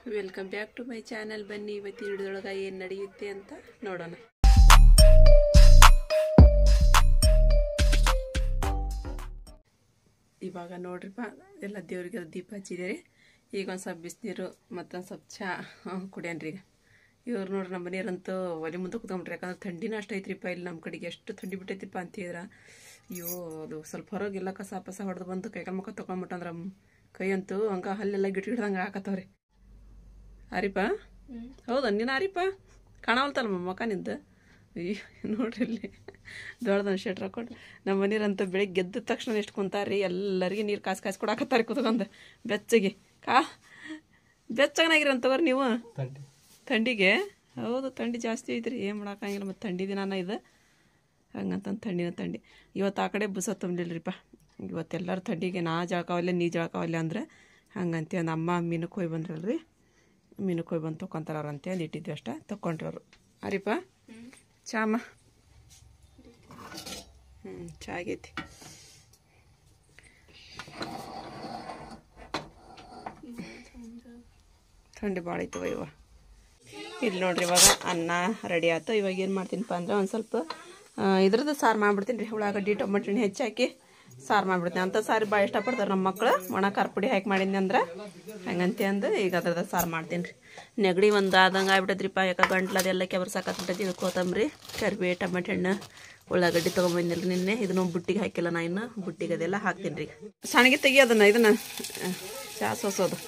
Welcome back to my channel ಬನ್ನಿ ಇವತ್ತು ಹಿಡಿದೊಳಗೆ ಏನು ನಡೆಯುತ್ತೆ ಅಂತ ನೋಡೋಣ ಇವಾಗ ನೋಡ್ರಿಪ್ಪ ಎಲ್ಲ ದೇವ್ರಿಗೆ ದೀಪ ಹಚ್ಚಿದ್ದೀರಿ ಈಗ ಒಂದು ಸ್ವಲ್ಪ ಬಿಸಿನೀರು ಮತ್ತೊಂದು ಸ್ವಲ್ಪ ಚಹಾ ಕುಡಿಯನ್ರಿ ಈಗ ಇವ್ರು ನೋಡ್ರಿ ನಮ್ಮ ಮನೆಯವ್ರಂತೂ ಒಲೆ ಮುಂದೆ ಕುತ್ಕೊಂಡ್ರಿ ಯಾಕಂದ್ರೆ ಥಂಡಿನ ಅಷ್ಟು ಐತ್ರಿಪ್ಪ ಇಲ್ಲಿ ನಮ್ಮ ಕಡೆಗೆ ಎಷ್ಟು ಥಂಡಿ ಬಿಟ್ಟೈತಿಪ್ಪ ಅಂತಿದ್ರ ಅಯ್ಯೋ ಅದು ಸ್ವಲ್ಪ ಹೊರಗೆಲ್ಲ ಕಸ ಪಸ ಹೊಡೆದು ಬಂದು ಕೈಕಾಲು ಮುಖ ತೊಗೊಂಬಿಟ್ಟಂದ್ರ ಕೈ ಅಂತೂ ಹಂಗ ಹಲ್ಲೆಲ್ಲ ಗಿಟ್ ಗಿಡ್ದಂಗೆ ಹಾಕತ್ತವ್ರಿ ಆರಿಪ ಹೌದಾ ನೀನು ಆರಿಪ ಕಾಣವಲ್ತಲ್ಲ ಮುಖ ನಿಂದು ಅಯ್ಯೋ ನೋಡ್ರಿ ಇಲ್ಲಿ ದೊಡ್ಡದೊಂದು ಶೆಟ್ರ್ ಹಾಕೊಂಡು ನಮ್ಮ ಮನೆಯವ್ರಂತೂ ಬೆಳಿಗ್ಗೆ ಎದ್ದ ತಕ್ಷಣ ಎಷ್ಟು ಕುಂತಾರ್ರಿ ಎಲ್ಲರಿಗೆ ನೀರು ಕಾಸು ಕಾಸು ಕೊಡಾಕತ್ತಾರೆ ಕುತ್ಕೊಂಡು ಬೆಚ್ಚಗೆ ಕಾ ಬೆಚ್ಚಗನಾಗಿರಂತ ತಗೋರಿ ನೀವು ಥಂಡಿಗೆ ಹೌದು ಥಂಡಿ ಜಾಸ್ತಿ ಐತ್ರಿ ಏನು ಮಾಡೋಕ್ಕಾಗಿಲ್ಲ ಮತ್ತು ಥಂಡಿ ದಿನಾನ ಇದು ಹಂಗಂತಂದು ಥಂಡಿನ ಥಂಡಿ ಇವತ್ತು ಆ ಕಡೆ ಬುಸ ತುಂಬಿಲ್ರಿಪ್ಪ ಇವತ್ತೆಲ್ಲರೂ ಥಂಡಿಗೆ ನಾ ಜಳಕಾವಲ್ಲೆ ನೀ ಜಳಕಾವಲ್ಲೆ ಅಂದ್ರೆ ಹಂಗಂತೆ ಒಂದು ಅಮ್ಮ ಮೀನಕ್ಕೆ ಹೋಗಿ ಬಂದ್ರಲ್ರಿ ಮೀನಕ್ಕೆ ಹೋಗಿ ಬಂದು ತೊಗೊಂತಾರ ಅವ್ರು ಅಂತೇಳಿ ಇಟ್ಟಿದ್ವಿ ಅಷ್ಟ ತೊಗೊಂಡ್ರು ಅವರು ಅರಿಪ ಚಾಮ ಹ್ಞೂ ಚಾ ಆಗೈತಿ ಥಂಡಿ ಭಾಳ ಐತವ ಇವ ಇಲ್ಲಿ ನೋಡ್ರಿ ಇವಾಗ ಅನ್ನ ರೆಡಿ ಆಯ್ತು ಇವಾಗ ಏನು ಮಾಡ್ತೀನಿಪ್ಪ ಅಂದ್ರೆ ಒಂದು ಸ್ವಲ್ಪ ಆ, ಇದ್ರದ್ದು ಸಾರು ಮಾಡ್ಬಿಡ್ತೀನಿ ರೀ ಉಳ್ಳಾಗಡ್ಡಿ ಟೊಮೆಟೊ ಹಣ್ಣು ಹೆಚ್ಚಾಕಿ ಸಾರು ಮಾಡ್ಬಿಡ್ತೀನಿ ಅಂಥ ಸಾರು ಭಾಳ ಇಷ್ಟಪಡ್ತಾರೆ ನಮ್ಮ ಮಕ್ಕಳು ಒಣ ಖಾರ ಪುಡಿ ಹಾಕಿ ಮಾಡಿದ್ನಿ ಅಂದ್ರೆ ಹಂಗಂತೆ ಅಂದು ಈಗ ಅದ್ರದ್ದು ಸಾರು ಮಾಡ್ತೀನಿ ರೀ ನೆಗಡಿ ಒಂದು ಆದಂಗೆ ಆಗ್ಬಿಟ್ಟೈತ್ರಿಪ್ಪ ಯಾಕೆ ಗಂಟ್ಲು ಅದೆಲ್ಲ ಕೆಬರ್ಸಾಕತ್ಬಿಟ್ಟೈತಿ ಇದು ಕೊತ್ತಂಬರಿ ಕರಿಬೇ ಟೊಮೆಟೊ ಹಣ್ಣು ಉಳ್ಳಾಗಡ್ಡಿ ತೊಗೊಂಬಂದಿಲ್ಲ ನಿನ್ನೆ ಇದನ್ನು ಬುಟ್ಟಿಗೆ ಹಾಕಿಲ್ಲ ನಾ ಇನ್ನು ಬುಟ್ಟಿಗೆ ಅದೆಲ್ಲ ಹಾಕ್ತೀನಿ ರೀ ಸಣ್ಣಗೆ ತೆಗಿ ಅದನ್ನು ಇದನ್ನು ಚಾ ಸೋಸೋದು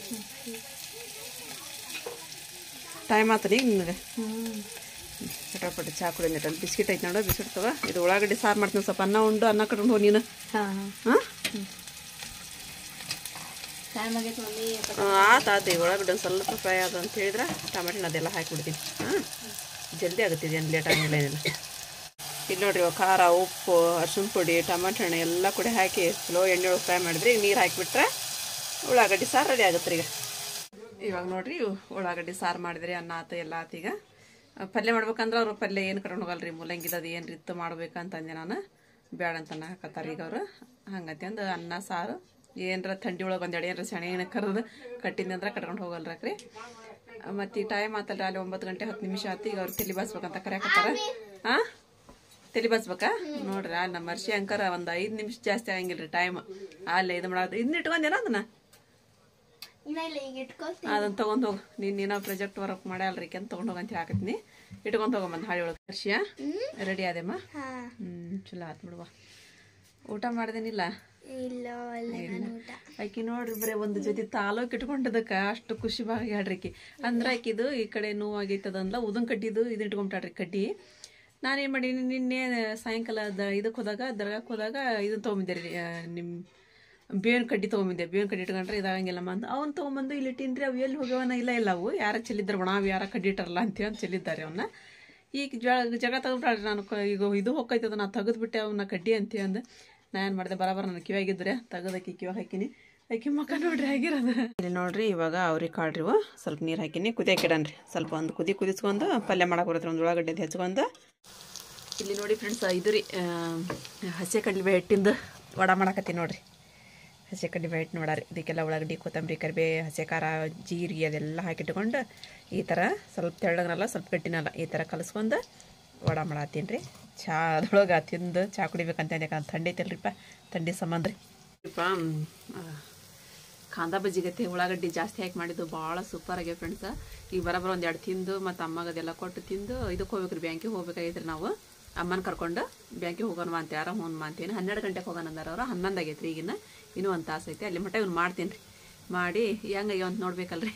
ಟೈಮ್ ಆತು ರೀ ನಿನಗೆ ಚಟಾಪಟಿ ಚಾ ಕುಡಿ ಅಲ್ಲಿ ಬಿಸ್ಕಿಟ್ ಐತೆ ನೋಡು ಬಿಸ್ಕಿಟ್ ತಗೋ ಇದು ಉಳ್ಳಾಗಡ್ಡಿ ಸಾರು ಮಾಡ್ತೀನಿ ಸ್ವಲ್ಪ ಅನ್ನ ಉಂಡು ಅನ್ನ ಕಟ್ಕೊಂಡು ಹೋಗಿ ನೀನು ಹಾಂ ಹಾಂ ಟೈಮ್ ಆಗೈತೆ ಮಮ್ಮಿ ಆತು ಆತು ಈಗ ಉಳ್ಳಾಗಡ್ಡಿ ಒಂದು ಸ್ವಲ್ಪ ಫ್ರೈ ಆದ ಅಂತ ಹೇಳಿದ್ರೆ ಟೊಮೆಟೊ ಅದೆಲ್ಲ ಹಾಕಿಬಿಡ್ತೀನಿ ಹಾಂ ಜಲ್ದಿ ಆಗುತ್ತೆ ಏನು ಲೇಟ್ ಆಗಿಲ್ಲ ಏನಿಲ್ಲ ಇಲ್ಲಿ ನೋಡ್ರಿ ಇವಾಗ ಖಾರ ಉಪ್ಪು ಅರ್ಶಿನ ಪುಡಿ ಟೊಮೆಟೊ ಹಣ್ಣು ಎಲ್ಲ ಕೂಡ ಹಾಕಿ ಚಲೋ ಎಣ್ಣೆ ಒಳಗೆ ಫ್ರೈ ಮಾಡಿದ್ರೆ ಈಗ ನೀರು ಹಾಕಿಬಿಟ್ರೆ ಉಳ್ಳಾಗಡ್ಡಿ ಸಾರು ರೆಡಿ ಆಗುತ್ತೆ ರೀ ಈಗ ಇವಾಗ ನೋಡ್ರಿ ಇವು ಉಳ್ಳಾಗಡ್ಡಿ ಸಾರು ಮಾಡಿದ್ರಿ ಅನ್ನ ಆತು ಎಲ್ಲ ಆತು ಈಗ ಆ, ಪಲ್ಯ ಮಾಡ್ಬೇಕಂದ್ರೆ ಅವ್ರು ಪಲ್ಯ ಏನು ಕಟ್ಕೊಂಡು ಹೋಗಲ್ರಿ ಮುಲ್ಲಂಗಿದದು ಏನು ರೀತಿ ಮಾಡ್ಬೇಕಂತ ಅಂದೆ ನಾನು ಬೇಡ ಅಂತ ಹಾಕತ್ತಾರ ಈಗ ಅವರು ಹಂಗಂತೆ ಅಂದು ಅನ್ನ ಸಾರು ಏನರ ಥಂಡಿ ಒಳಗೆ ಒಂದೆರಡು ಏನರ ಸೆಣೆ ಕರೆದು ಕಟ್ಟಿದ್ನಿ ಅಂದ್ರೆ ಕಟ್ಕೊಂಡು ಹೋಗಲ್ರಿ ಮತ್ತು ಈ ಟೈಮ್ ಆತಲ್ರಿ ಅಲ್ಲಿ ಒಂಬತ್ತು ಗಂಟೆ ಹತ್ತು ನಿಮಿಷ ಆತು ಈಗ ಅವ್ರು ತಲೆ ಬಾಸ್ಬೇಕಂತ ಕರೆಯಕತ್ತಾರ ಹಾಂ ತಲೆ ಬಾಸ್ಬೇಕಾ ನೋಡ್ರಿ ಆ ನಮ್ಮ ಅರ್ಶಿ ಅಂಕರ ಒಂದು ಐದು ನಿಮಿಷ ಜಾಸ್ತಿ ಆಗಂಗಿಲ್ಲ ರೀ ಟೈಮ್ ಅಲ್ಲೇ ಇದು ಮಾಡೋದು ಇದನ್ನ ಇಟ್ಕೊಂಡೇನ ಅದನ್ನ ಇಲ್ಲ ಇಲ್ಲ ಈಗ ಇಟ್ಕೊಳ್ತಿ ಅದನ್ನ ತಗೊಂಡ್ ಹೋಗು ನೀನ್ ನೀನ ಪ್ರಾಜೆಕ್ಟ್ ವರ್ಕ್ ಮಾಡ್ಯಾಲ್ರಿ ಅಂತ ತಗೊಂಡ್ ಹೋಗಂತ ಹಾಕತ್ನಿ ಇಟ್ಕೊಂಡ್ ಹೋಗಂಬಂದ್ ಹಾಳಿ ಒಳಗೆ ಹರ್ಷಿಯ ರೆಡಿ ಆದೇಮ್ಮ ಹಾಂ ಹ್ಮ್ ಚಲೋ ಆತ್ ಬಿಡುವ ಊಟ ಮಾಡ್ದೇನಿಲ್ಲ ಇಲ್ಲ ಅಲ್ಲ ನಾನು ಊಟ ಆಕಿ ನೋಡ್ರಿ ಬರೀ ಒಂದು ಜೊತೆ ತಾಲೂಕ್ ಇಟ್ಕೊಂಡಿದ್ದಕ್ಕ ಅಷ್ಟು ಖುಷಿ ಭಾಗ ಆಡ್ರಿಕಿ ಅಂದ್ರೆ ಆಕಿದು ಈ ಕಡೆ ನೋವಾಗೈತದಂದ್ಲ ಉದನ್ ಕಡ್ಡಿದು ಇದು ಇಟ್ಕೊಂಬಿಟ್ಟಾಡ್ರಿ ಕಡ್ಡಿ ನಾನೇನು ಮಾಡೀನಿ ನಿನ್ನೆ ಸಾಯಂಕಾಲ ದ ಇದಕ್ಕೆ ಹೋದಾಗ ದರ್ಗಾಕ್ಕೆ ಹೋದಾಗ ಇದನ್ನ ತೊಗೊಂಬಿದ್ದೆ ರೀ ನಿಮ್ಮ ಬೇವಿನ ಕಡ್ಡಿ ತೊಗೊಂಬಿದ್ದೆ ಬೇವಿನ ಕಡ್ಡಿ ಇಟ್ಕೊಂಡ್ರೆ ಇದಾಗಂಗಿಲ್ಲಮ್ಮ ಅಂತ ಅವ್ನು ತೊಗೊಂಬಂದು ಇಲ್ಲಿ ಇಟ್ಟಿನ್ರಿ ಅವು ಎಲ್ಲಿ ಹೋಗ್ಯವನ ಇಲ್ಲ ಇಲ್ಲ ಅವು ಯಾರ ಚೆಲ್ಲಿದ್ರು ಒಣ ಅವು ಯಾರ ಕಡ್ಡಿ ಇಟ್ಟಾರಲ್ಲ ಅಂತೇಳಿ ಅಂತ ಚೆಲ್ಲಿದ್ದಾರೆ ಅವನ್ನ ಈಗ ಜಗ ಜಗ ತೆಗೆದ್ಬಿಟ್ಟಾಡ್ರಿ ನಾನು ಕ- ಈಗ ಇದು ಹೋಗ್ತೈತದ ನಾ ತೆಗೆದ್ಬಿಟ್ಟೆ ಅವನ್ನ ಕಡ್ಡಿ ಅಂತ ಅಂದು ನಾ ಏನು ಮಾಡಿದೆ ಬರಾಬರ ನನ್ನ ಕಿವಿಯಾಗಿದ್ರೆ ತೆಗೆದಕ್ಕೆ ಕಿವಿ ಹಾಕಿನಿ ಆಕಿ ಮಕ್ಕ ನೋಡ್ರಿ ಆಗಿರೋದು ಇಲ್ಲಿ ನೋಡ್ರಿ ಇವಾಗ ಅವ್ರಿಗೆ ಕಾಳ್ರಿ ಇವು ಸ್ವಲ್ಪ ನೀರು ಹಾಕಿನಿ ಕುದಿಯಕ್ಕೆ ಇಡನ್ರಿ ಸ್ವಲ್ಪ ಒಂದು ಕುದಿ ಕುದಿಸ್ಕೊಂಡು ಪಲ್ಯ ಮಾಡಕ್ಕೆ ಬರುತ್ತೆ ಒಂದು ಉಳ್ಳಾಗಡ್ಡೆ ಹೆಚ್ಕೊಂಡು ಇಲ್ಲಿ ನೋಡಿ ಫ್ರೆಂಡ್ಸ್ ಇದು ರೀ ಆ, ಹಸಿ ಕಡಲೆ ಹಿಟ್ಟಿಂದು ವಡ ಮಾಡಕತ್ತೀನಿ ನೋಡ್ರಿ ಹಸಿ ಕಡ್ಡಿ ಬೈಟ್ ನೋಡಾರಿ ಇದಕ್ಕೆಲ್ಲ ಉಳ್ಳಾಗಡ್ಡಿ ಕೊತ್ತಂಬರಿ ಕರಿಬೇ ಹಸಿ ಖಾರ ಜೀರಿಗೆ ಅದೆಲ್ಲ ಹಾಕಿಟ್ಕೊಂಡು ಈ ಥರ ಸ್ವಲ್ಪ ತೆಳ್ಳಗನಲ್ಲ ಸ್ವಲ್ಪ ಗಟ್ಟಿನಲ್ಲ ಈ ಥರ ಕಲಿಸ್ಕೊಂಡು ವಡ ಮಾಡತ್ತೀನಿ ರೀ ಚಾ ಅದ್ರೊಳಗೆ ತಿಂದು ಚಾ ಕುಡಿಬೇಕಂತ ಯಾಕಂದ್ರೆ ಥಂಡಿ ಐತಲ್ರಿಪ್ಪ ಥಂಡಿ ಸಂಬಂಧ ರೀ ಕಾಂದ ಬಜ್ಜಿ ಗತಿ ಉಳ್ಳಾಗಡ್ಡಿ ಜಾಸ್ತಿ ಹಾಕಿ ಮಾಡಿದ್ದು ಭಾಳ ಸೂಪರ್ ಆಗ್ಯಾವ ಫ್ರೆಂಡ್ಸ್ ಈಗ ಬರೋಬ್ಬರ ಒಂದು ಎರಡು ತಿಂದು ಮತ್ತು ಅಮ್ಮಗದೆಲ್ಲ ಕೊಟ್ಟು ತಿಂದು ಇದಕ್ಕೆ ಹೋಗ್ಬೇಕ್ರಿ ಬ್ಯಾಂಕಿಗೆ ಹೋಗ್ಬೇಕಾಗೈತ್ರಿ ನಾವು ಅಮ್ಮನ ಕರ್ಕೊಂಡು ಬ್ಯಾಂಕಿಗೆ ಹೋಗೋಣ ಅಂತ ಯಾರ ಹ್ಞೂ ಅಂತೀನಿ ಹನ್ನೆರಡು ಗಂಟೆಗೆ ಹೋಗೋಣ ಅಂದಾರ ಅವ್ರು ಹನ್ನೊಂದು ಆಗೈತೆ ರೀ ಈಗಿನ ಇನ್ನೂ ಒಂದು ತಾಸು ಐತೆ ಅಲ್ಲಿ ಮಟ್ಟ ಇವ್ನು ಮಾಡ್ತೀನಿ ರೀ ಮಾಡಿ ಹೆಂಗಾಗ್ಯಾವ ಅಂತ ನೋಡ್ಬೇಕಲ್ರಿ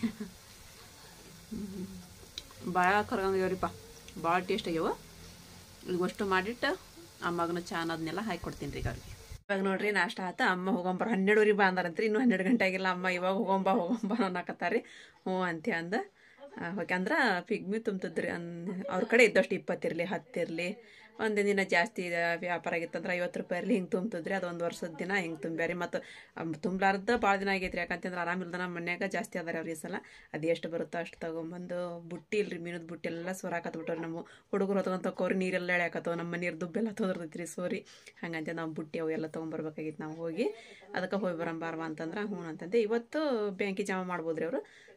ಭಾಳ ಕರ್ಗಂಗ್ಯಾವ್ರಿಪ್ಪ ಭಾಳ ಟೇಸ್ಟ್ ಆಗ್ಯಾವ ಈಗ ಅಷ್ಟು ಮಾಡಿಟ್ಟು ಅಮ್ಮಗನ ಚಾನ್ ಅದನ್ನೆಲ್ಲ ಹಾಕಿ ಕೊಡ್ತೀನಿ ರೀ ಈಗ ಅವ್ರಿಗೆ ಇವಾಗ ನೋಡ್ರಿ ನಾಷ್ಟ ಆತ ಅಮ್ಮ ಹೋಗೊಂಬರ ಹನ್ನೆರಡುವರೆಗೆ ಬಾ ಅಂದಾರಂತ್ರಿ ಇನ್ನೂ ಹನ್ನೆರಡು ಗಂಟೆ ಆಗಿಲ್ಲ ಅಮ್ಮ ಇವಾಗ ಹೋಗೊಂಬ ಹೋಗೊಂಬ ಅನ್ನಕತ್ತಾರಿ ಹ್ಞೂ ಅಂತೆ ಅಂದ ಹೋಗಿ ಅಂದ್ರೆ ಪಿಗ್ಮಿ ತುಂಬ್ತದ್ರಿ ಅನ್ ಅವ್ರ ಕಡೆ ಇದ್ದಷ್ಟು ಇಪ್ಪತ್ತಿರಲಿ ಹತ್ತಿರಲಿ ಒಂದೇ ದಿನ ಜಾಸ್ತಿ ಇದೆ ವ್ಯಾಪಾರ ಆಗಿತ್ತಂದ್ರೆ ಐವತ್ತು ರೂಪಾಯಿ ಇರಲಿ ಹಿಂಗೆ ತುಂಬ್ತದ್ರಿ ಅದು ಒಂದು ವರ್ಷದ ದಿನ ಹಿಂಗೆ ತುಂಬ್ಯಾರಿ ಮತ್ತು ತುಂಬಲಾರ್ದ ಭಾಳ ದಿನ ಆಗೈತ್ರಿ ಯಾಕಂತಂದ್ರೆ ಆರಾಮಿಲ್ದ ನಮ್ಮ ಮನ್ಯಾಗ ಜಾಸ್ತಿ ಅದಾರ ಅವ್ರ ಈ ಸಲ ಅದು ಎಷ್ಟು ಬರುತ್ತೋ ಅಷ್ಟು ತೊಗೊಂಬಂದು ಬುಟ್ಟಿ ಇಲ್ರಿ ಮೀನದ ಬುಟ್ಟಿ ಎಲ್ಲ ಸೋರಾಕತ್ಬಿಟ್ಟವ್ರಿ ನಮ್ಮ ಹುಡುಗರು ಹೊತ್ಕೊಂತ ಕೋರಿ ನೀರೆಲ್ಲ ಎಳ್ಯಾಕತ್ತವ ನಮ್ಮ ನೀರು ದುಬ್ಬೆಲ್ಲ ತೊದರ್ತೈತ್ರಿ ಸೋರಿ ಹಂಗಂತ ನಾವು ಬುಟ್ಟಿ ಅವು ಎಲ್ಲ ತೊಗೊಂಬರ್ಬೇಕಾಗಿತ್ತು ನಾವು ಹೋಗಿ ಅದಕ್ಕೆ ಹೋಗಿ ಬರಂಬಾರ್ವ ಅಂತಂದ್ರೆ ಹ್ಞೂ ಅಂತಂದೆ ಇವತ್ತು ಬ್ಯಾಂಕಿಗೆ ಜಮಾ ಮಾಡ್ಬೋದ್ರಿ ಅವರು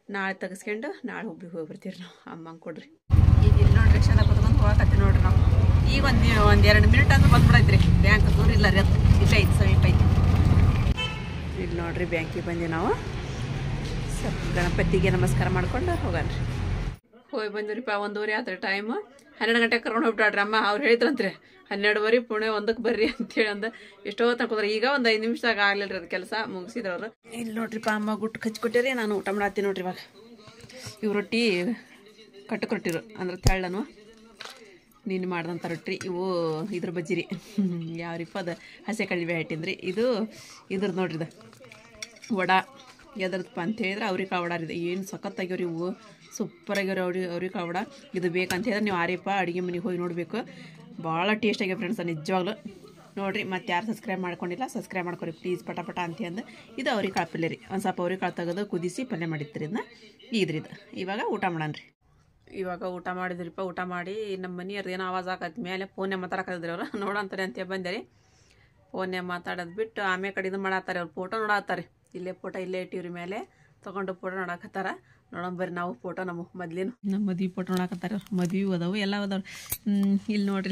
ನಾಳೆ ತೆಗೆಸ್ಕೊಂಡು ನಾಳೆ ಹುಬ್ಳಿಗೆ ಹೋಗಿ ಬರ್ತೀವಿ ನಾವು ಅಮ್ಮಂಗೆ ಕೊಡ್ರಿ ಈಗ ಇಲ್ಲಿ ನೋಡ್ರಿ ರಿಕ್ಷಾದಾಗ ಕುತ್ಕೊಂಡು ಹೋಗಕತ್ತೀವಿ ನೋಡ್ರಿ ನಾವು ಈಗ ಒಂದು ಒಂದು ಎರಡು ಮಿನಿಟ್ ಅಂದ್ರೆ ಬಂದ್ಬಿಡೈತ್ರಿ ಬ್ಯಾಂಕ್ ದೂರ ಇಲ್ಲ ರೀ ಅದು ಇಲ್ಲೇ ಐತಿ ಸಮೀಪ ಐತಿ ಇಲ್ಲಿ ನೋಡ್ರಿ ಬ್ಯಾಂಕಿಗೆ ಬಂದ್ವಿ ನಾವು ಸ್ವಲ್ಪ ಗಣಪತಿಗೆ ನಮಸ್ಕಾರ ಮಾಡ್ಕೊಂಡು ಹೋಗಣ್ರಿ ಹೋಗಿ ಬಂದ್ರಿಪ್ಪ ಒಂದೂವರೆ ಆತ್ರಿ ಟೈಮ್ ಹನ್ನೆರಡು ಗಂಟೆಗೆ ಕರ್ಕೊಂಡು ಹೋಗ್ಬಿಟ್ಟಾಡ್ರಿ ಅಮ್ಮ ಅವ್ರು ಹೇಳಿದ್ರಂತ್ರಿ ಹನ್ನೆರಡುವರೆ ಪುಣೆ ಒಂದಕ್ಕೆ ಬರ್ರಿ ಅಂತೇಳಿ ಅಂದ ಎಷ್ಟೋ ತನಕ ಈಗ ಒಂದು ಐದು ನಿಮಿಷದಾಗ ಆಗ್ಲಿಲ್ಲ ರೀ ಅದು ಕೆಲಸ ಮುಗಿಸಿದ್ರು ಅವ್ರು ಇಲ್ಲಿ ನೋಡ್ರಿಪ್ಪ ಅಮ್ಮ ಗುಟ್ಟು ಹಚ್ಕೊಟ್ಟಿರಿ ನಾನು ಊಟ ಮಾಡತ್ತೀನಿ ನೋಡ್ರಿ ಇವಾಗ ಇವು ರೊಟ್ಟಿ ಕಟ್ಟಕ್ಕೆ ರೊಟ್ಟಿರು ಅಂದ್ರೆ ತೆಳ್ಳನು ನೀನು ಮಾಡ್ದಂಥ ರೊಟ್ಟಿ ಇವು ಇದ್ರ ಬಜ್ಜಿರಿ ಯಾವ್ರಿಪ್ಪ ಅದು ಹಸೆ ಕಳ್ಳಿ ಹಿಟ್ಟಿಂದ್ರಿ ಇದು ಇದ್ರದ್ದು ನೋಡ್ರಿ ಇದು ವಡಾ ಎದ್ರದಪ್ಪ ಅಂತ ಹೇಳಿದ್ರೆ ಅವ್ರಿಗೆ ಕಾಳು ವಡ ಇದೆ ಏನು ಸಖತ್ತಾಗ್ಯವ್ರಿ ಇವು ಸೂಪರ್ ಆಗ್ಯಾವ್ರಿ ಅವ್ರಿ ಅವ್ರಿಗೆ ಕಾಳು ವಡ ಇದು ಬೇಕಂತ ಹೇಳಿದ್ರೆ ನೀವು ಆರಿಪ್ಪ ಅಡುಗೆ ಮನೆಗೆ ಹೋಗಿ ನೋಡಬೇಕು ಭಾಳ ಟೇಸ್ಟ್ ಆಗ್ಯಾವ ಫ್ರೆಂಡ್ಸ್ ನಿಜವಾಗ್ಲೂ ನೋಡಿರಿ ಮತ್ತೆ ಯಾರು ಸಬ್ಸ್ಕ್ರೈಬ್ ಮಾಡ್ಕೊಂಡಿಲ್ಲ ಸಬ್ಸ್ಕ್ರೈಬ್ ಮಾಡ್ಕೊರಿ ಪ್ಲೀಸ್ ಪಟ ಪಟ ಅಂತ ಅಂದು ಇದು ಅವ್ರಿಗೆ ಕಾಳು ಪಲ್ಯ ರೀ ಒಂದು ಸ್ವಲ್ಪ ಅವ್ರಿಗೆ ಕಾಳು ತೆಗೆದು ಕುದಿಸಿ ಪಲ್ಯ ಮಾಡಿರ್ತೀರಿ ಇದನ್ನ ಇದ್ರಿ ಇದು ಇವಾಗ ಊಟ ಮಾಡೋಣ ಇವಾಗ ಊಟ ಮಾಡಿದ್ರಿಪ್ಪ ಊಟ ಮಾಡಿ ನಮ್ಮ ಮನೆಯವ್ರದ್ದು ಏನೋ ಆವಾಜ್ ಆಗತ್ತೆ ಮೇಲೆ ಫೋನ್ಯಾಗ ಮಾತಾಡಕತ್ತಿದ್ರಿ ಅವ್ರು ನೋಡಂತಾರೆ ಅಂತ ಬಂದೆ ರೀ ಫೋನ್ಯಾಗ ಮಾತಾಡೋದು ಬಿಟ್ಟು ಆಮೇಲೆ ಕಡೆ ಇದು ಮಾಡತ್ತಾರೆ ಅವ್ರು ಫೋಟೋ ನೋಡತ್ತಾರೆ ಇಲ್ಲೇ ಫೋಟೋ ಇಲ್ಲೇ ಇಟ್ಟಿವ್ರಿ ಮೇಲೆ ತೊಗೊಂಡು ಫೋಟೋ ನೋಡಕತ್ತಾರ ನೋಡೋಣ ಬರ್ರಿ ನಾವು ಫೋಟೋ ನಮ್ಮ ಮೊದ್ಲೇನು ನಮ್ಮ ಮದ್ವೆ ಫೋಟೋ ನೋಡಕತ್ತಾರ ಅವ್ರು ಮದ್ವೆ ಅದಾವು ಎಲ್ಲ ಅದಾವ ಇಲ್ಲಿ ನೋಡ್ರಿ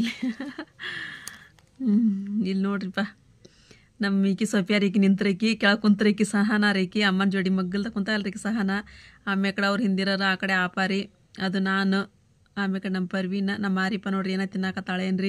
ಇಲ್ಲಿ ನೋಡ್ರಿಪ್ಪ ನಮ್ಮ ಈಕಿ ಸೊಪ್ಯಾರೀಕಿ ನಿಂತ್ರೈಕಿ ಕೆಳಗೆ ಕುಂತ್ರೈಕಿ ಸಹನ ರೇಕಿ ಅಮ್ಮನ ಜೋಡಿ ಮಗ್ಗಲ್ದ ಕುಂತಲ್ರಿಕಿ ಸಹನ ಆಮೇಲೆ ಕಡೆ ಅವ್ರು ಹಿಂದಿರೋರು ಆ ಕಡೆ ಆಪಾರಿ ಅದು ನಾನು ಆಮೇಲೆ ಕಡೆ ನಮ್ಮ ಪರ್ವಿನ ನಮ್ಮ ಮಾರಿಪ್ಪ ನೋಡ್ರಿ ಏನೋ ತಿನ್ನಾಕತ್ತಾಳೇನ್ರಿ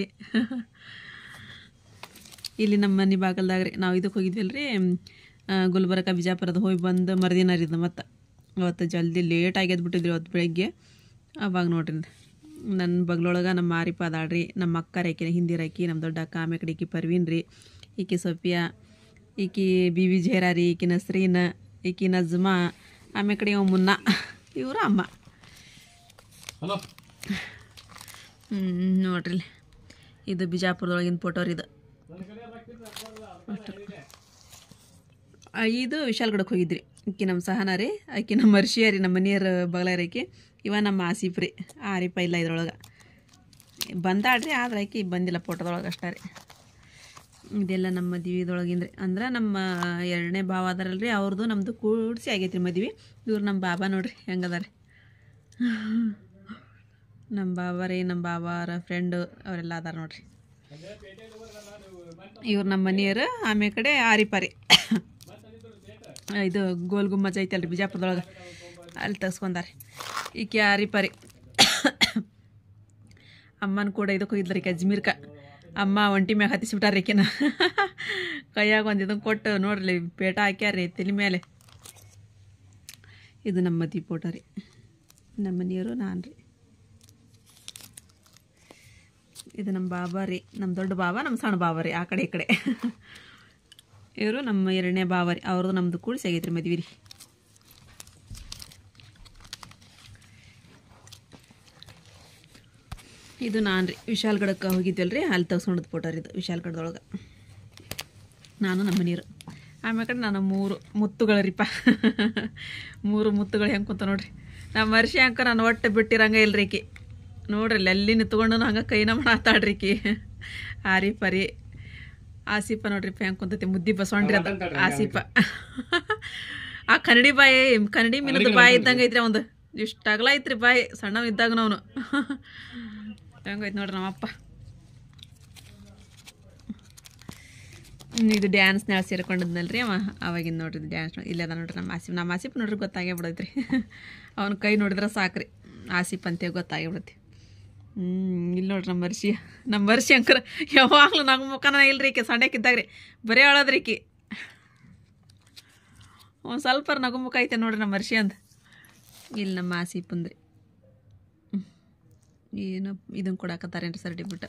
ಇಲ್ಲಿ ನಮ್ಮ ಮನೆ ಬಾಗಲ್ದಾಗ ರೀ ನಾವು ಇದಕ್ಕೆ ಹೋಗಿದ್ವಲ್ಲ ರೀ ಗುಲ್ಬರ್ಗ ಬಿಜಾಪುರದ ಹೋಗಿ ಬಂದು ಮರುದಿನ ರೀ ಇದು ಮತ್ತು ಅವತ್ತು ಜಲ್ದಿ ಲೇಟ್ ಆಗ್ಯದ ಬಿಟ್ಟಿದ್ರಿ ಅವತ್ತು ಬೆಳಗ್ಗೆ ಅವಾಗ ನೋಡ್ರಿ ನನ್ನ ಬಗ್ಲೊಳಗೆ ನಮ್ಮ ಮಾರಿಪ್ಪ ಅದಾಳ್ರಿ ನಮ್ಮ ಅಕ್ಕ ರೇಕಿನ ಹಿಂದಿ ರೇಕಿ ನಮ್ಮ ದೊಡ್ಡ ಅಕ್ಕ ಆಮೇಲೆ ಕಡೆ ಈಕಿ ಪರ್ವೀನ್ ರೀ ಈಕಿ ಸೊಫಿಯಾ ಈಕಿ ಬಿ ವಿ ಜೇರಾ ರೀ ಈಕಿ ನಸ್ರೀನ್ ಈಕಿ ನಜ್ಮಾ ಆಮೇಲೆ ಕಡೆ ಇವ ಮುನ್ನ ಇವರು ಅಮ್ಮ ಹಲೋ ಹ್ಞೂ ನೋಡ್ರಿ ಇಲ್ಲಿ. ಇದು ಬಿಜಾಪುರದೊಳಗಿನ ಫೋಟೋ ರೀ ಇದು ಆ, ಇದು ವಿಶಾಲ್ಗಡಕ್ಕೆ ಹೋಗಿದ್ರಿ ಆಕಿ ನಮ್ಮ ಸಹನ ರೀ ಆಕಿ ನಮ್ಮ ಮರ್ಷಿಯ ರೀ ನಮ್ಮ ಮನೆಯವ್ರ ಬಗಲಾರಕಿ ಇವ ನಮ್ಮ ಆಸಿಫ್ ರೀ ಆರಿಪ ಇಲ್ಲ ಇದ್ರೊಳಗೆ ಬಂದಾಡ್ರಿ ಆದ್ರೆ ಆಕಿ ಬಂದಿಲ್ಲ ಫೋಟೋದೊಳಗೆ ಅಷ್ಟೇ ರೀ ಇದೆಲ್ಲ ನಮ್ಮ ಮದುವೆದೊಳಗಿಂದ ರೀ ಅಂದ್ರೆ ನಮ್ಮ ಎರಡನೇ ಭಾವ ಅದಾರಲ್ರಿ ಅವ್ರದ್ದು ನಮ್ಮದು ಕೂಡಿಸಿ ಆಗೈತಿ ರೀ ಮದ್ವೆ ಇವ್ರು ನಮ್ಮ ಬಾಬಾ ನೋಡ್ರಿ ಹೆಂಗದಾರ ನಮ್ಮ ಬಾಬಾ ರೀ ನಮ್ಮ ಬಾಬಾರ ಫ್ರೆಂಡು ಅವರೆಲ್ಲ ಅದಾರ ನೋಡ್ರಿ ಇವ್ರು ನಮ್ಮ ಮನೆಯವರು ಆಮೇಲೆ ಕಡೆ ಆರಿಪಾರಿ ಇದು ಗೋಲ್ ಗುಮ್ಮಜ್ ಐತಲ್ರಿ ಬಿಜಾಪುರದೊಳಗೆ ಅಲ್ಲಿ ತೆಗ್ಸ್ಕೊಂಡಾರೆ ಈಕೆ ಆರಿಪಾರಿ ಅಮ್ಮನ ಕೂಡ ಇದಕ್ಕೆ ಹೋಗಿದ್ರಿ ಅಜ್ಮೀರ್ಕ ಅಮ್ಮ ಒಂಟಿ ಮ್ಯಾಗ ಹತ್ತಿಸ್ಬಿಟ್ಟಾರ ಈಕಿನ ಕೈಯಾಗ ಒಂದು ಇದನ್ನು ಕೊಟ್ಟು ನೋಡ್ರಿ ಪೇಟ ಹಾಕ್ಯಾರ್ರಿ ತಲೆ ಮೇಲೆ ಇದು ನಮ್ಮ ಮದಿ ಫೋಟೋ ರೀ ನಮ್ಮ ಮನೆಯವರು ನಾನು ರೀ ಇದು ನಮ್ಮ ಬಾಬಾ ರೀ ನಮ್ಮ ದೊಡ್ಡ ಬಾಬಾ ನಮ್ಮ ಸಣ್ಣ ಬಾಬಾ ರೀ ಆ ಕಡೆ ಈ ಕಡೆ ಇವರು ನಮ್ಮ ಎರಡನೇ ಬಾವ ರೀ ಅವ್ರದ್ದು ನಮ್ಮದು ಕೂಡಿ ಆಗೈತ್ರಿ ಮದ್ವೆ ರೀ ಇದು ನಾನು ರೀ ವಿಶಾಲ್ಗಡಕ್ಕೆ ಹೋಗಿದ್ವಲ್ರಿ ಅಲ್ಲಿ ತೆಗ್ಸ್ಕೊಂಡದ್ದು ಫೋಟೋ ರೀ ಇದು ವಿಶಾಲ್ಗಡದೊಳಗೆ ನಾನು ನಮ್ಮ ಮನೆಯವರು ಆಮೇಲೆ ಕಡೆ ನಾನು ಮೂರು ಮುತ್ತುಗಳು ರೀಪ ಮೂರು ಮುತ್ತುಗಳು ಹೆಂಗೆ ಕುಂತ ನೋಡ್ರಿ ನಮ್ಮ ಮರ್ಷಿ ಅಂಕ ನಾನು ಒಟ್ಟು ಬಿಟ್ಟಿರಂಗ ಇಲ್ರಿ ಈಕಿ ನೋಡ್ರಿ ಇಲ್ಲಿ ಅಲ್ಲಿ ನಿಂತ್ಕೊಂಡು ಹಂಗೆ ಕೈನ ಮಾಡಾತಾಡ್ರಿ ಈಕಿ ಆರಿ ಪರಿ ಆಸಿಪ ನೋಡ್ರಿ ಹೆಂಗೆ ಕುಂತೈತಿ ಮುದ್ದಿ ಬಸವಣ್ರಿ ಅದು ಆಸಿಪ ಆ ಕನ್ನಡಿ ಬಾಯಿ ಕನ್ನಡಿ ಮೀನದ ಬಾಯಿ ಇದ್ದಂಗೆ ಐತ್ರಿ ಅವಂದು ಇಷ್ಟು ಅಗಲ ಐತ್ರಿ ಬಾಯಿ ಸಣ್ಣ ಇದ್ದಾಗ ನಾವು ಹೆಂಗೈತೆ ನೋಡ್ರಿ ನಮ್ಮಪ್ಪ ಹ್ಮ್, ಇದು ಡ್ಯಾನ್ಸ್ ನಾಳೆ ಸೇರ್ಕೊಂಡಿದ್ನಲ್ರಿ ಅವ ಅವಾಗಿಂದ ನೋಡ್ರಿ ಡ್ಯಾನ್ಸ್ ಇಲ್ಲದ ನೋಡ್ರಿ ನಮ್ಮ ಆಸಿಫ್ ನಮ್ಮ ಆಸಿಫ್ ನೋಡ್ರಿ ಗೊತ್ತಾಗೇ ಬಿಡೈತ್ರಿ ಅವನ ಕೈ ನೋಡಿದ್ರೆ ಸಾಕ್ರಿ ಆಸಿಫ್ ಅಂತೇಳಿ ಗೊತ್ತಾಗೇ ಬಿಡೈತಿ ಹ್ಞೂ ಇಲ್ಲಿ ನೋಡ್ರಿ ನಮ್ಮ ಮರ್ಷಿ ನಮ್ಮ ಮರ್ಷಿ ಅಂಕರ ಯಾವಾಗಲೂ ನಂಗೆ ಮುಖನ ಇಲ್ರಿ ಈಕೆ ಸಣ್ಣಕ್ಕಿದ್ದಾಗ ರೀ ಬರೀ ಅಳದ್ರಿ ಈಕಿ ಒಂದು ಸ್ವಲ್ಪ ನಗು ಮುಖ ಐತೆ ನೋಡ್ರಿ ನಮ್ಮ ಮರ್ಷಿ ಅಂದ ಇಲ್ಲಿ ನಮ್ಮ ಆಸಿಫ್ ಅಂದ್ರಿ ಏನು ಇದನ್ನು ಕೊಡಾಕತ್ತಾರೇನ್ರಿ ಸರ್ಟಿಫಿಕೇಟ್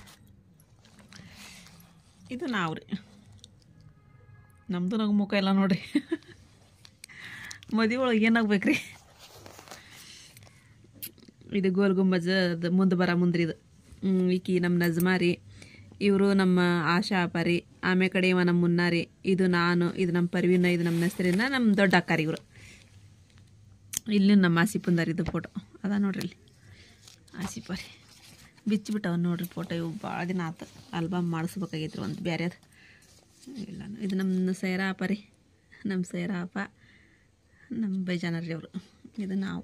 ಇದು ನಾವು ರೀ ನಮ್ಮದು ನಗು ಮುಖ ಎಲ್ಲ ನೋಡ್ರಿ ಮದುವೆ ಒಳಗೆ ಏನಾಗ್ಬೇಕ್ರಿ ಇದು ಗೋಲ್ ಗುಂಬಜ್ ಅದು ಮುಂದೆ ಬರ ಮುಂದ್ರಿ ಇದು ಹ್ಮ್, ಈಕಿ ನಮ್ಮ ನಜ್ಮಾ ರೀ ಇವರು ನಮ್ಮ ಆಶಾ ಅಪ್ಪ ರೀ ಆಮೇಲೆ ಕಡೆ ಇವ ನಮ್ಮ ಮುನ್ನ ರೀ ಇದು ನಾನು ಇದು ನಮ್ಮ ಪರ್ವಿನ ಇದು ನಮ್ಮ ಹೆಸರಿನ ನಮ್ಮ ದೊಡ್ಡ ಅಕ್ಕ ರೀ ಇವರು ಇಲ್ಲಿ ನಮ್ಮ ಆಸಿಪಂದಾರ ಇದು ಫೋಟೋ ಅದ ನೋಡ್ರಿ ಇಲ್ಲಿ ಆಸಿಪ ರೀ ಬಿಚ್ಚಿಬಿಟ್ಟವ ನೋಡ್ರಿ ಫೋಟೋ ಇವು ಭಾಳ ದಿನ ಆತು ಆಲ್ಬಮ್ ಮಾಡಿಸ್ಬೇಕಾಗೈತ್ರಿ ಒಂದು ಬೇರೆದು ಇಲ್ಲ ಇದು ನಮ್ಮ ಸೈರಾ ಅಪ್ಪ ರೀ ನಮ್ಮ ಸೈರಾ ಅಪ್ಪ ನಮ್ಮ ಬೈಜಾನ ರೀ ಅವರು ಇದು ನಾವು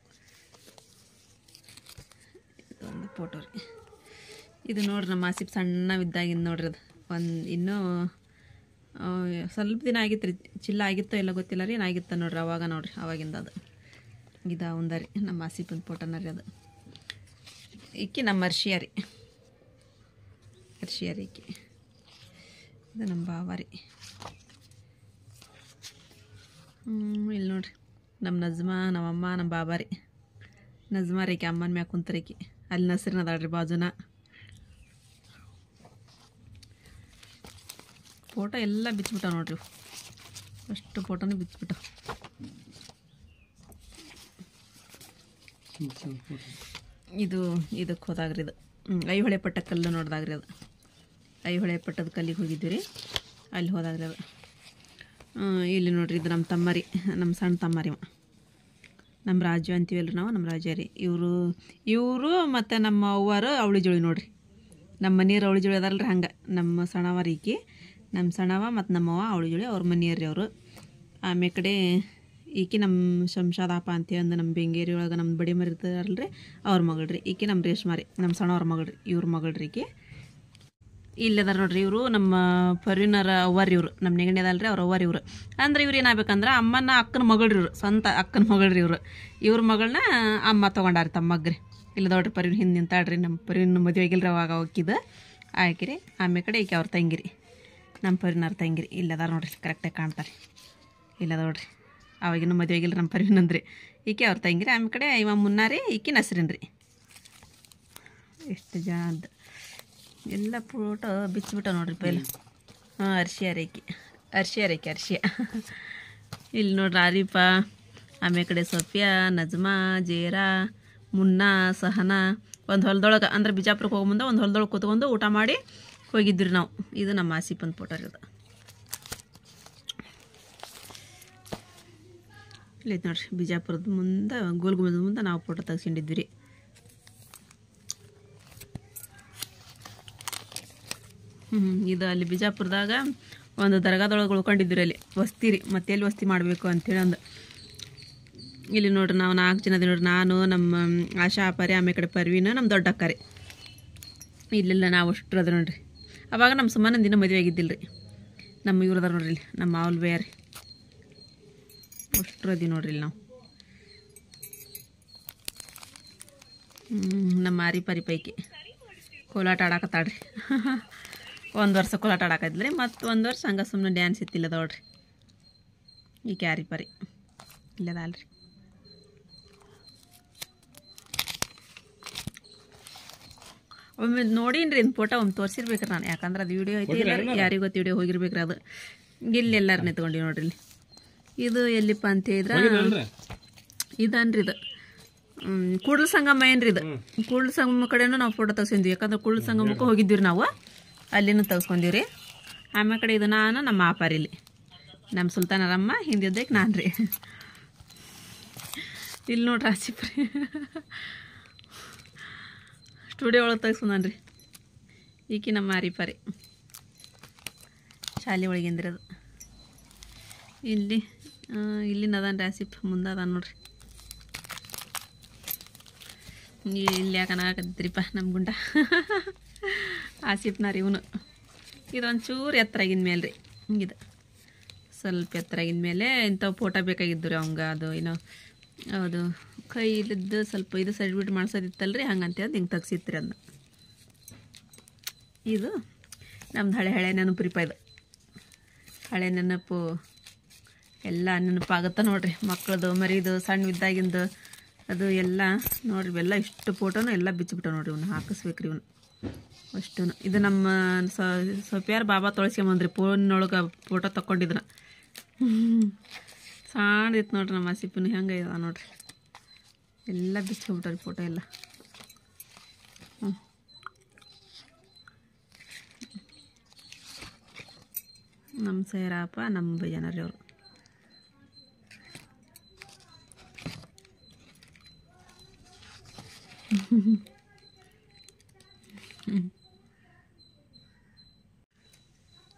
ಇದೊಂದು ಫೋಟೋ ರೀ ಇದು ನೋಡ್ರಿ ನಮ್ಮ ಆಸಿಪ್ ಸಣ್ಣವಿದ್ದಾಗಿಂದ ನೋಡ್ರಿ ಅದು ಒಂದು ಇನ್ನೂ ಆ, ಸ್ವಲ್ಪ ದಿನ ಆಗಿತ್ತು ರೀ ಚಿಲ್ಲ ಆಗಿತ್ತೋ ಎಲ್ಲ ಗೊತ್ತಿಲ್ಲ ರೀ ಏನಾಗಿತ್ತು ನೋಡ್ರಿ ಅವಾಗ ನೋಡ್ರಿ ಅವಾಗಿಂದ ಅದು ಇದು ಅವಂದ ರೀ ನಮ್ಮ ಆಸಿಪಿನ ಫೋಟೋನ ರೀ ಅದು ಈಕಿ ನಮ್ಮ ಅರ್ಷಿಯ ರೀ ಅರ್ಷಿಯ ರೀ ಈಕಿ ಇದು ನಮ್ಮ ಬಾವ ರೀ ಹ್ಞೂ ಇಲ್ಲಿ ನೋಡ್ರಿ ನಮ್ಮ ನಜ್ಮಾ ನಮ್ಮಮ್ಮ ನಮ್ಮ ಬಾಬಾ ರೀ ನಜ್ಮಾ ರೀಕಿ ಅಮ್ಮನ ಮ್ಯಾಗ ಕುಂತರಿಕಿ ಅಲ್ಲಿ ನಸ್ರಿನ ಅದಾಳ್ರಿ ಬಾಜುನ ಫೋಟೋ ಎಲ್ಲ ಬಿಚ್ಚಿಬಿಟ್ಟ ನೋಡ್ರಿ ಇವು. ಅಷ್ಟು ಫೋಟೋನೇ ಬಿಚ್ಚಿಬಿಟ್ಟ ಇದು ಇದಕ್ಕೆ ಹೋದಾಗ್ರಿ ಇದು ಹ್ಮ್, ಐಹೊಳೆ ಪಟ್ಟ ಕಲ್ಲು ನೋಡ್ದಾಗ್ರಿ ಅದು ಐಹೊಳೆ ಪಟ್ಟದ ಕಲ್ಲಿಗೆ ಹೋಗಿದ್ವಿ ರೀ ಅಲ್ಲಿ ಹೋದಾಗ್ರಿ ಅದು ಹ್ಮ್, ಇಲ್ಲಿ ನೋಡ್ರಿ ಇದು ನಮ್ಮ ತಮ್ಮ ರೀ ನಮ್ಮ ಸಣ್ಣ ತಮ್ಮ ರೀ ಇವ. ನಮ್ಮ ರಾಜು ಅಂತೀವಲ್ರಿ ನಾವು ನಮ್ಮ ರಾಜ ರೀ ಇವರು ಇವರು ಮತ್ತು ನಮ್ಮ ಅವ್ವರು ಅವಳಿ ಜೋಳಿ ನೋಡ್ರಿ ನಮ್ಮ ಮನೆಯವ್ರು ಅವಳಿ ಜೋಳಿ ಅದಾರಲ್ರಿ ಹಂಗೆ ನಮ್ಮ ಸಣ್ಣವ ರೀಕಿ ನಮ್ಮ ಸಣ್ಣವ ಮತ್ತು ನಮ್ಮವ್ವ ಅವಳಿ ಜೋಳಿ ಅವ್ರ ಮನೆಯವ್ರಿ ಅವರು ಆಮೇಲೆ ಕಡೆ ಈಕಿ ನಮ್ಮ ಶಂಶಾದಪ್ಪ ಅಂತ ಅಂದು ನಮ್ಮ ಬೆಂಗೇರಿ ಒಳಗೆ ನಮ್ಮ ಬಡಿ ಮರಿ ಇರ್ತಾರಲ್ರಿ ಅವ್ರ ಮಗಳ್ರಿ ಈಕಿ ನಮ್ಮ ರೇಷ್ಮಾ ರೀ ನಮ್ಮ ಸಣ್ಣವ್ರ ಮಗಳ್ರಿ ಇವ್ರ ಮಗಳ್ರಿ ಈಕಿ ಇಲ್ಲದಾರ ನೋಡ್ರಿ ಇವರು ನಮ್ಮ ಪರ್ವಿನರ ಅವ್ವರ್ ಇವರು ನಮ್ಮ ನೆಗಣಿ ಅದಲ್ರಿ ಅವ್ರ ಅವ್ವರ್ ಇವರು ಅಂದ್ರೆ ಇವ್ರು ಏನಾಗ್ಬೇಕಂದ್ರೆ ಅಮ್ಮನ ಅಕ್ಕನ ಮಗಳ್ರಿ ಇವರು ಸ್ವಂತ ಅಕ್ಕನ ಮಗಳ್ರಿ ಇವರು ಇವ್ರ ಮಗಳನ್ನ ಅಮ್ಮ ತೊಗೊಂಡಾರ ತಮ್ಮಗ್ರಿ ಇಲ್ಲ ನೋಡ್ರಿ ಪರ್ವಿನ ಹಿಂದೆ ನಿಂತಾಳ್ರಿ ನಮ್ಮ ಪರ್ವಿನ ಮದುವೆ ಆಗಿಲ್ರಿ ಅವಾಗ ಹೋಗಿದ್ದು ಆಕಿರಿ ಆಮೇಲೆ ಕಡೆ ಈಕೆ ಅವ್ರ ತಂಗಿರಿ ನಮ್ಮ ಪರ್ವಿನವ್ರ ತಂಗಿರಿ ಇಲ್ಲದಾರ ನೋಡ್ರಿ ಕರೆಕ್ಟಾಗಿ ಕಾಣ್ತಾರೆ ಇಲ್ಲ ನೋಡ್ರಿ ಅವಾಗಿನ ಮದುವೆ ಆಗಿಲ್ಲ ನಮ್ಮ ಪರ್ವಿನ ಅಂದ್ರಿ ಈಕೆ ಅವ್ರ ತಂಗಿರಿ ಆಮೇಲೆ ಕಡೆ ಇವ ಮುನ್ನಾರಿ ಈಕಿ ನಸ್ರಿನ್ ರೀ ಎಷ್ಟು ಜನದ್ದು ಎಲ್ಲ ಫೋಟೋ ಬಿಚ್ಚಿಬಿಟ್ಟ ನೋಡ್ರಿ ಪೈಲ ಹಾಂ ಅರ್ಶಿಯ ರೇಖೆ ಅರ್ಶಿಯ ರೇಖೆ ಅರ್ಶಿಯ ಇಲ್ಲಿ ನೋಡ್ರಿ ಆರಿಫ ಆಮೇಲೆ ಕಡೆ ಸೋಫಿಯಾ ನಜ್ಮಾ ಜೇರಾ ಮುನ್ನಾ ಸಹನಾ ಒಂದು ಹೊಲದೊಳಗೆ ಅಂದ್ರೆ ಬಿಜಾಪುರಕ್ಕೆ ಹೋಗೋ ಮುಂದೆ ಒಂದು ಹೊಲದೊಳಗೆ ಕೂತ್ಕೊಂಡು ಊಟ ಮಾಡಿ ಹೋಗಿದ್ವಿ ನಾವು ಇದು ನಮ್ಮ ಆಸಿಪನ್ ಫೋಟೋ ರೀ ಅದು ಇಲ್ಲೈತೆ ನೋಡ್ರಿ ಬಿಜಾಪುರದ ಮುಂದೆ ಗೋಲ್ಗುಮದ ಮುಂದೆ ನಾವು ಫೋಟೋ ತೆಗ್ಸ್ಕೊಂಡಿದ್ವಿ ರೀ ಹ್ಞೂ ಇದು ಅಲ್ಲಿ ಬಿಜಾಪುರದಾಗ ಒಂದು ದರ್ಗಾದೊಳಗೆ ಉಳ್ಕೊಂಡಿದ್ವಿ ಅಲ್ಲಿ ವಸ್ತಿ ರೀ ಮತ್ತೆ ಎಲ್ಲಿ ವಸ್ತಿ ಮಾಡಬೇಕು ಅಂತೇಳಿ ಅಂದು ಇಲ್ಲಿ ನೋಡ್ರಿ ನಾವು ನಾಲ್ಕು ಜನ ಅದೇ ನೋಡ್ರಿ ನಾನು ನಮ್ಮ ಆಶಾ ಅಪ್ಪಾರಿ ಆಮೇಲೆ ಕಡೆ ಪರ್ವೀನ ನಮ್ಮ ದೊಡ್ಡ ಅಕ್ಕಾರಿ ಇಲ್ಲೆಲ್ಲ ನಾವು ಅಷ್ಟ್ರು ಅದ ನೋಡ್ರಿ ಅವಾಗ ನಮ್ಮ ಸುಮ್ಮನೆ ದಿನ ಮದುವೆ ಆಗಿದ್ದಿಲ್ಲ ರೀ ನಮ್ಮ ಇವ್ರು ಅದಾರ ನೋಡ್ರಿ ಇಲ್ಲಿ ನಮ್ಮ ಮಾವಲ್ ಬೇರೆ ಅಷ್ಟ್ರು ಅದಿ ನೋಡ್ರಿ ಇಲ್ಲಿ ನಾವು ಹ್ಮ್, ನಮ್ಮ ಮಾರಿ ಪರಿ ಪೈಕಿ ಕೋಲಾಟ ಆಡಾಕತ್ತಾಳ್ರಿ ಒಂದು ವರ್ಷ ಕೋಲಾಟ ಆಡಾಕದ್ರಿ ಮತ್ತು ಒಂದು ವರ್ಷ ಹಂಗೆ ಸುಮ್ಮನೆ ಡ್ಯಾನ್ಸ್ ಇತ್ತಿಲ್ಲ ನೋಡ್ರಿ ಈ ಕ್ಯಾರಿ ಪರಿ ಇಲ್ಲದಲ್ರಿ ಒಮ್ಮೆ ನೋಡೀನಿ ರೀ ಫೋಟೋ ಒಮ್ಮೆ ತೋರಿಸಿರ್ಬೇಕ್ರಿ ನಾನು ಯಾಕಂದ್ರೆ ಅದು ವಿಡಿಯೋ ಐತಿ ಇಲ್ಲ ಯಾರಿಗೂ ಗೊತ್ತು ವಿಡಿಯೋ ಹೋಗಿರ್ಬೇಕ್ರಿ ಅದು ಇಲ್ಲಿ ಎಲ್ಲಾರು ನಿಂತ್ಕೊಂಡಿ ನೋಡ್ರಿ ಇಲ್ಲಿ ಇದು ಎಲ್ಲಿಪ್ಪ ಅಂತ ಹೇಳಿದ್ರೆ ಅಲ್ರಿ ಇದನ್ರಿ ಇದು ಹ್ಮ್, ಕೂಡ್ಲ ಸಂಗಮ ಏನ್ರಿ ಇದು ಕೂಡ್ಲ ಸಂಗಮ ಕಡೆನೂ ನಾವು ಫೋಟೋ ತೆಗ್ಸ್ಕೊಂಡ್ವಿ ಯಾಕಂದ್ರೆ ಕೂಡ್ಲ ಸಂಗಮಕ್ಕೂ ಹೋಗಿದ್ವಿ ರೀ ನಾವು ಅಲ್ಲಿನೂ ತೆಗ್ಸ್ಕೊಂಡೀವಿ ರೀ ಆಮೇಲೆ ಕಡೆ ಇದು ನಾನು ನಮ್ಮ ಆಪಾರಿ ಇಲ್ಲಿ ನಮ್ಮ ಸುಲ್ತಾನರಮ್ಮ ಹಿಂದಿದ್ದಕ್ಕೆ ನಾನು ರೀ ಇಲ್ಲಿ ನೋಡ್ರಿ ಆಸಿಪ್ರಿ ಸ್ಟುಡಿಯೋ ಒಳಗೆ ತೆಗ್ಸ್ಕೊಂಡಾನ ರೀ ಈಕಿ ನಮ್ಮ ಆರಿಪಾರಿ ಶಾಲೆ ಒಳಗಿಂದ್ರಿ ಅದು ಇಲ್ಲಿ ಆ, ಇಲ್ಲಿನ ಅದಾನ ರೀ ಆಸಿಫ್ ಮುಂದೆ ಅದಾನ ನೋಡ್ರಿ ಈ- ಇಲ್ಲಿ ಯಾಕೆ ನಾಗತ್ತಿರಿಪ್ಪ ನಮ್ಮ ಗುಂಡ ಆಸಿಫ್ನ ರೀ ಇವನು ಇದೊಂದು ಚೂರು ಎತ್ತರಾಗಿನ ಮೇಲೆ ರೀ ಹಿಂಗಿದೆ ಸ್ವಲ್ಪ ಎತ್ತರಾಗಿನ ಮೇಲೆ ಇಂಥವು ಫೋಟೋ ಬೇಕಾಗಿದ್ದು ರೀ ಅವಂಗೆ ಅದು ಏನೋ ಅದು ಕೈಲಿದ್ದು ಸ್ವಲ್ಪ ಇದು ಸರ್ಟಿಫಿಕೇಟ್ ಮಾಡ್ಸೋದಿತ್ತಲ್ರಿ ಹಂಗಂತೇಳಿ ಹಿಂಗೆ ತೆಗ್ಸಿತ್ರಿ ಅದನ್ನ ಇದು ನಮ್ದು ಹಳೆ ಹಳೆ ನೆನಪು ರೀಪ ಇದು ಹಳೆ ನೆನಪು ಎಲ್ಲ ನೆನಪಾಗುತ್ತೆ ನೋಡ್ರಿ ಮಕ್ಕಳದು ಮರಿದು ಸಣ್ಣವಿದ್ದಾಗಿಂದು ಅದು ಎಲ್ಲ ನೋಡ್ರಿ ಇವೆಲ್ಲ ಇಷ್ಟು ಫೋಟೋನು ಎಲ್ಲ ಬಿಚ್ಚಿಬಿಟ್ಟು ನೋಡ್ರಿ ಇವ್ನ ಹಾಕಿಸ್ಬೇಕ್ರಿ ಇವನು ಅಷ್ಟು ಇದು ನಮ್ಮ ಸೊಪ್ಯಾರ ಬಾಬಾ ತೊಳ್ಸ್ಕೊಂಬಂದ್ರಿ ಫೋನ್ನೊಳಗೆ ಫೋಟೋ ತಕ್ಕೊಂಡಿದ್ನ ಸಣ್ಣದಿತ್ತು ನೋಡ್ರಿ ನಮ್ಮ ಹಸಿಪಿನ ಹೆಂಗೆ ಇದ ನೋಡ್ರಿ ಎಲ್ಲ ಬಿಚ್ಚಿಬಿಟ್ಟಾರಿ ಫೋಟೋ ಎಲ್ಲ ಹ್ಞೂ ನಮ್ಮ ಸೈರಪ್ಪ ನಮ್ಮ ಭಜನರಿ ಅವರು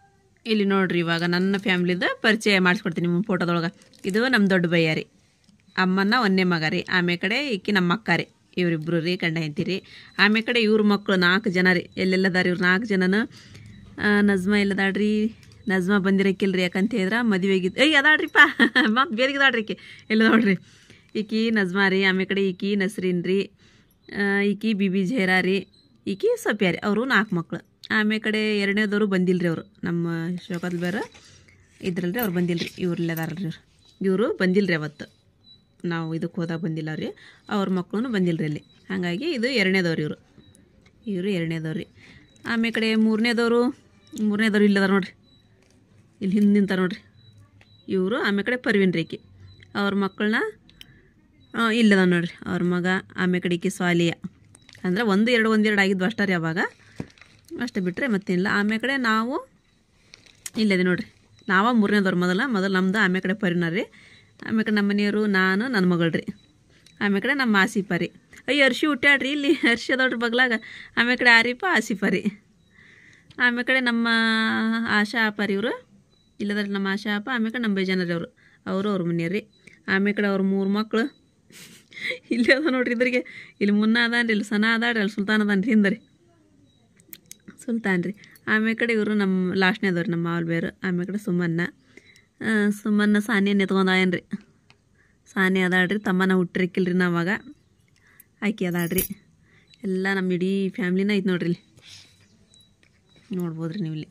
ಇಲ್ಲಿ ನೋಡ್ರಿ ಇವಾಗ ನನ್ನ ಫ್ಯಾಮ್ಲಿದ ಪರಿಚಯ ಮಾಡಿಸ್ಕೊಡ್ತೀನಿ ನಿಮ್ಮ ಫೋಟೋದೊಳಗೆ ಇದು ನಮ್ಮ ದೊಡ್ಡ ಬಯ್ಯ ರೀ ಅಮ್ಮನ ಒಂದೇ ಮಗ ರೀ ಆಮೇಲೆ ಕಡೆ ಈಕಿ ನಮ್ಮ ಅಕ್ಕ ರೀ ಇವರಿಬ್ರು ರೀ ಗಂಡ ಹೆಂಡ್ತಿ ಆಮೇಲೆ ಕಡೆ ಇವ್ರ ಮಕ್ಕಳು ನಾಲ್ಕು ಜನ ರೀ ಎಲ್ಲೆಲ್ಲದಾರ ಇವ್ರು ನಾಲ್ಕು ಜನನ ಆ, ನಜ್ಮಾ ಎಲ್ಲದಾಡ್ರಿ ನಜ್ಮಾ ಬಂದಿರಕ್ಕಿಲ್ರಿ ಯಾಕಂತ ಹೇಳಿದ್ರೆ ಮದುವೆಗಿದ್ದು ಏಯ್ ಅದಾಡ್ರಿಪ್ಪ ಮತ್ತು ಬೇರೆಗಿದಾಡ್ರಿ ಈಕಿ ಎಲ್ಲ ನೋಡ್ರಿ ಈಕಿ ನಜ್ಮಾ ರೀ ಆಮೇಲೆ ಕಡೆ ಈಕಿ ನಸ್ರೀನ್ ರೀ ಆ, ಈಕಿ ಬಿಬಿ ಜೇರಾ ರೀ ಈಕಿ ಸಪ್ಯ ರೀ ಅವರು ನಾಲ್ಕು ಮಕ್ಕಳು ಆಮೇಲೆ ಕಡೆ ಎರಡನೇದವರು ಬಂದಿಲ್ರಿ ಅವರು ನಮ್ಮ ಶೋಕತ್ ಬೇರೆ ಇದ್ರಲ್ರಿ ಅವ್ರು ಬಂದಿಲ್ರಿ ಇವ್ರಲ್ಲದಾರಲ್ರಿ ಇವ್ರು ಇವರು ಬಂದಿಲ್ರಿ ಅವತ್ತು ನಾವು ಇದಕ್ಕೆ ಹೋದಾಗ ಬಂದಿಲ್ಲ ರೀ ಅವ್ರ ಮಕ್ಕಳು ಬಂದಿಲ್ರಿ ಇಲ್ಲಿ ಹಾಗಾಗಿ ಇದು ಎರಡನೇದವ್ರು ಇವರು ಇವರು ಎರಡನೇದವ್ರು ರೀ ಆಮೇಲೆ ಕಡೆ ಮೂರನೇದವರು ಮೂರನೇದವ್ರು ಇಲ್ಲದಾರ ನೋಡ್ರಿ ಇಲ್ಲಿ ಹಿಂದೆ ನಿಂತಾರ ನೋಡ್ರಿ ಇವರು ಆಮೇಲೆ ಕಡೆ ಪರ್ವೀನ್ ರೇಖಿ ಅವ್ರ ಮಕ್ಕಳನ್ನ ಇಲ್ಲದ ನೋಡ್ರಿ ಅವ್ರ ಮಗ ಆಮೇಲೆ ಕಡೆ ಈಕಿ ಸ್ವಾಲಿಯ ಅಂದ್ರೆ ಒಂದು ಎರಡು ಒಂದೆರಡು ಆಗಿದ್ವು ಅಷ್ಟೇ ರೀ ಅವಾಗ ಅಷ್ಟೇ ಬಿಟ್ಟರೆ ಮತ್ತೇನಿಲ್ಲ ಆಮೇಲೆ ಕಡೆ ನಾವು ಇಲ್ಲದೆ ನೋಡ್ರಿ ನಾವ ಮೂರನೇದವ್ರು ಮೊದಲ ಮೊದಲು ನಮ್ದು ಆಮೇಲೆ ಕಡೆ ಪರಿನ ರೀ ಆಮೇಲೆ ಕಡೆ ನಮ್ಮ ಮನೆಯವರು ನಾನು ನನ್ನ ಮಗಳು ರೀ ಆಮೇಲೆ ಕಡೆ ನಮ್ಮ ಆಸಿಫ ರೀ ಅಯ್ಯೋ ಅರ್ಶಿ ಹುಟ್ಟ್ಯಾಡ್ರಿ ಇಲ್ಲಿ ಅರ್ಶಿ ಅದಾವ್ರಿ ಬಗ್ಲಾಗ ಆಮೇಲೆ ಕಡೆ ಆರಿಫ ಆಸಿಫ ರೀ ಆಮೇಲೆ ಕಡೆ ನಮ್ಮ ಆಶಾ ಅಪ್ಪ ರೀ ಇವರು ಇಲ್ಲದಾರ ನಮ್ಮ ಆಶಾ ಅಪ್ಪ ಆಮೇಲೆ ಕಡೆ ನಮ್ಮ ಬೇಜಾನ ರೀ ಅವರು ಅವರು ಅವ್ರ ಮನೆಯವ್ರು ರೀ ಆಮೇಲೆ ಕಡೆ ಅವ್ರ ಮೂರು ಮಕ್ಕಳು ಇಲ್ಲಿ ಅದ ನೋಡ್ರಿ ಇದ್ರಿಗೆ ಇಲ್ಲಿ ಮುನ್ನ ಅದಾನ್ರಿ ಇಲ್ಲಿ ಸನ ಅದಾಡ್ರಿ ಅಲ್ಲಿ ಸುಲ್ತಾನ್ ಅದಾನ್ರಿ ಹಿಂದೆ ರೀ ಸುಲ್ತಾನ್ ರೀ ಆಮೇಲೆ ಕಡೆ ಇವರು ನಮ್ಮ ಲಾಸ್ಟ್ನೇದವ್ರು ನಮ್ಮ ಮಾವಲ್ ಬೇರು ಆಮೇಲೆ ಕಡೆ ಸುಮನ್ನ ಆ, ಸುಮನ್ನ ಸಾನಿಯನ್ನ ಎತ್ಕೊಂಡಾಯನ್ ರೀ ಸಾನಿ ಅದಾಡ್ರಿ ತಮ್ಮನ ಹುಟ್ಟಿರಕ್ಕಿಲ್ರಿ ನಾವಾಗ ಆಕಿ ಅದಾಡ್ರಿ ಎಲ್ಲ ನಮ್ಮ ಇಡೀ ಫ್ಯಾಮ್ಲಿನ ಐತೆ ನೋಡ್ರಿ ಇಲ್ಲಿ ನೋಡ್ಬೋದ್ರಿ ನೀವು ಇಲ್ಲಿ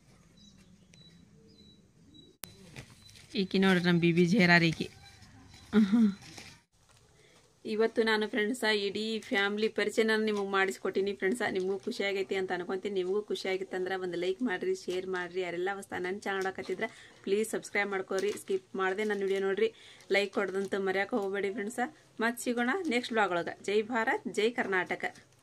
ಈಕಿ ನೋಡ್ರಿ ನಮ್ಮ ಬಿ ಬಿ ಜೇರಾರ್ ಈಕಿ ಇವತ್ತು ನಾನು ಫ್ರೆಂಡ್ಸ ಇಡೀ ಫ್ಯಾಮ್ಲಿ ಪರಿಚಯನ ನಿಮಗೆ ಮಾಡಿಸ್ಕೊಟ್ಟಿನಿ ಫ್ರೆಂಡ್ಸ ನಿಮಗೂ ಖುಷಿ ಆಗೈತಿ ಅಂತ ಅನ್ಕೊಂತೀನಿ ನಿಮಗೂ ಖುಷಿ ಆಗಿತ್ತಂದ್ರೆ ಒಂದು ಲೈಕ್ ಮಾಡಿರಿ ಶೇರ್ ಮಾಡಿರಿ ಯಾರೆಲ್ಲ ಹೊಸ ನನ್ನ ಚಾನಲ್ ನೋಡಕತ್ತಿದ್ರೆ ಪ್ಲೀಸ್ ಸಬ್ಸ್ಕ್ರೈಬ್ ಮಾಡ್ಕೋರಿ ಸ್ಕಿಪ್ ಮಾಡದೆ ನನ್ನ ವಿಡಿಯೋ ನೋಡ್ರಿ ಲೈಕ್ ಕೊಡ್ದಂತ ಮರ್ಯಾಕೆ ಹೋಗಬೇಡಿ ಫ್ರೆಂಡ್ಸ ಮತ್ತೆ ಸಿಗೋಣ ನೆಕ್ಸ್ಟ್ ಬ್ಲಾಗ್ ಒಳಗೆ ಜೈ ಭಾರತ್ ಜೈ ಕರ್ನಾಟಕ